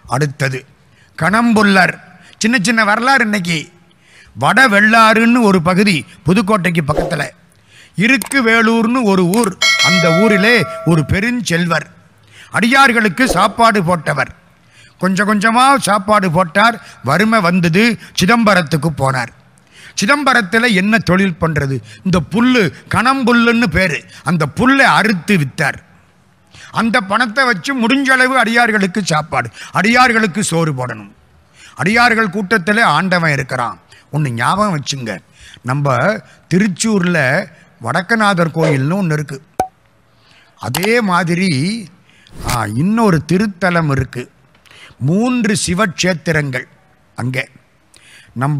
அடுத்தது கணம்புல்லர் சின்ன சின்ன வரலாறு இன்னைக்கு வட வெள்ளாறுன்னு ஒரு பகுதி புதுக்கோட்டைக்கு பக்கத்தில் இருக்கு வேலூர்னு ஒரு ஊர் அந்த ஊரிலே ஒரு பெருஞ்செல்வர் அடியார்களுக்கு சாப்பாடு போட்டவர் கொஞ்சம் கொஞ்சமாக சாப்பாடு போட்டார் வறுமை வந்தது சிதம்பரத்துக்கு போனார் சிதம்பரத்தில் என்ன தொழில் பண்ணுறது இந்த புல்லு கணம்புல்லுன்னு பேர் அந்த புல்லை அறுத்து வித்தார் அந்த பணத்தை வச்சு முடிஞ்ச அளவு அடியார்களுக்கு சாப்பாடு அடியார்களுக்கு சோறு போடணும் அடியார்கள் கூட்டத்தில் ஆண்டவன் இருக்கிறான் ஒன்று ஞாபகம் வச்சுங்க நம்ம திருச்சூரில் வடக்கநாதர் கோயில்னு ஒன்று இருக்குது அதே மாதிரி ஆ, இன்னொரு திருத்தலம் இருக்குது மூன்று சிவக்ஷேத்திரங்கள் அங்கே நம்ம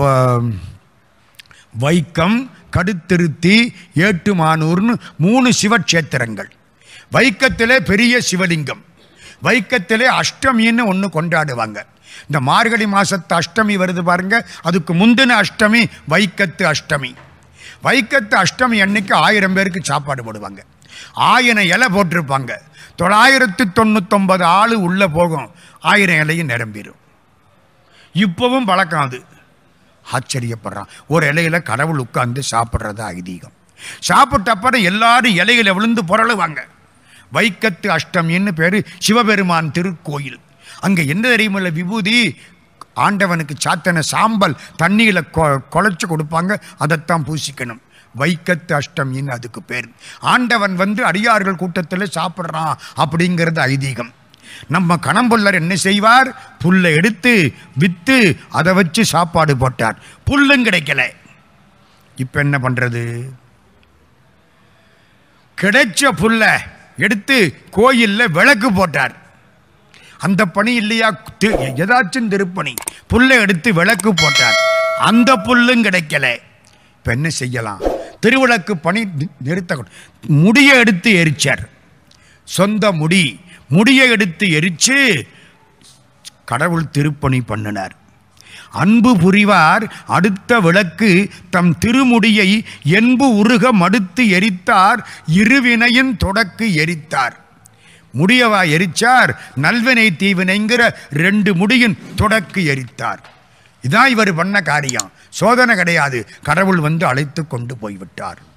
வைக்கம் கடுத்திருத்தி ஏட்டுமானூர்னு மூணு சிவக்ஷேத்திரங்கள் வைக்கத்திலே பெரிய சிவலிங்கம் வைக்கத்திலே அஷ்டமின்னு ஒன்று கொண்டாடுவாங்க இந்த மார்கழி மாசத்து அஷ்டமி வருது பாருங்க அதுக்கு முந்தின அஷ்டமி வைக்கத்து அஷ்டமி வைக்கத்து அஷ்டமி அன்னைக்கு ஆயிரம் பேருக்கு சாப்பாடு போடுவாங்க ஆயிரம் இலை போட்டிருப்பாங்க தொள்ளாயிரத்து தொண்ணூத்தொன்பது ஆள் உள்ளே போகும் ஆயிரம் இலையும் நிரம்பிடும் இப்போவும் பழக்கம் அது ஆச்சரியப்படுறான் ஒரு இலையில கடவுள் உட்கார்ந்து சாப்பிட்றது ஐதீகம் சாப்பிட்ட அப்புறம் எல்லாரும் இலையில விழுந்து புரளுவாங்க வைக்கத்து அஷ்டமின்னு பேரு சிவபெருமான் திருக்கோயில் அங்க என்ன தெரியுமில்ல விபூதி ஆண்டவனுக்கு சாத்தன சாம்பல் தண்ணியில கொ- குழைச்சு கொடுப்பாங்க அதைத்தான் பூசிக்கணும் வைக்கத்து அஷ்டமின்னு அதுக்கு பேர் ஆண்டவன் வந்து அடியார்கள் கூட்டத்தில் சாப்பிட்றான் அப்படிங்கிறது ஐதீகம் நம்ம கணம்புல்லர் என்ன செய்வார் புல்லை எடுத்து வித்து அதை வச்சு சாப்பாடு போட்டார் புல்லும் கிடைக்கல இப்போ என்ன பண்றது கிடைச்ச புல்லை எடுத்து கோயில்ல விளக்கு போட்டார் அந்த பணி இல்லையா தி- ஏதாச்சும் திருப்பணி புல்லை எடுத்து விளக்கு போட்டார் அந்த புல்லும் கிடைக்கல இப்போ என்ன செய்யலாம் திருவிளக்கு பணி நி- நிறுத்த முடியை எடுத்து எரிச்சார் சொந்த முடி முடியை எடுத்து எரிச்சு கடவுள் திருப்பணி பண்ணினார் அன்பு புரிவார் அடுத்த விளக்கு தம் திருமுடியை என்பு உருக மடுத்து எரித்தார் இருவினையின் தொடக்கு எரித்தார் முடியவா எரிச்சார் நல்வினை தீவினைங்கிற ரெண்டு முடியின் தொடக்கு எரித்தார் இதான் இவர் பண்ண காரியம் சோதனை கிடையாது கடவுள் வந்து அழைத்து கொண்டு போய்விட்டார்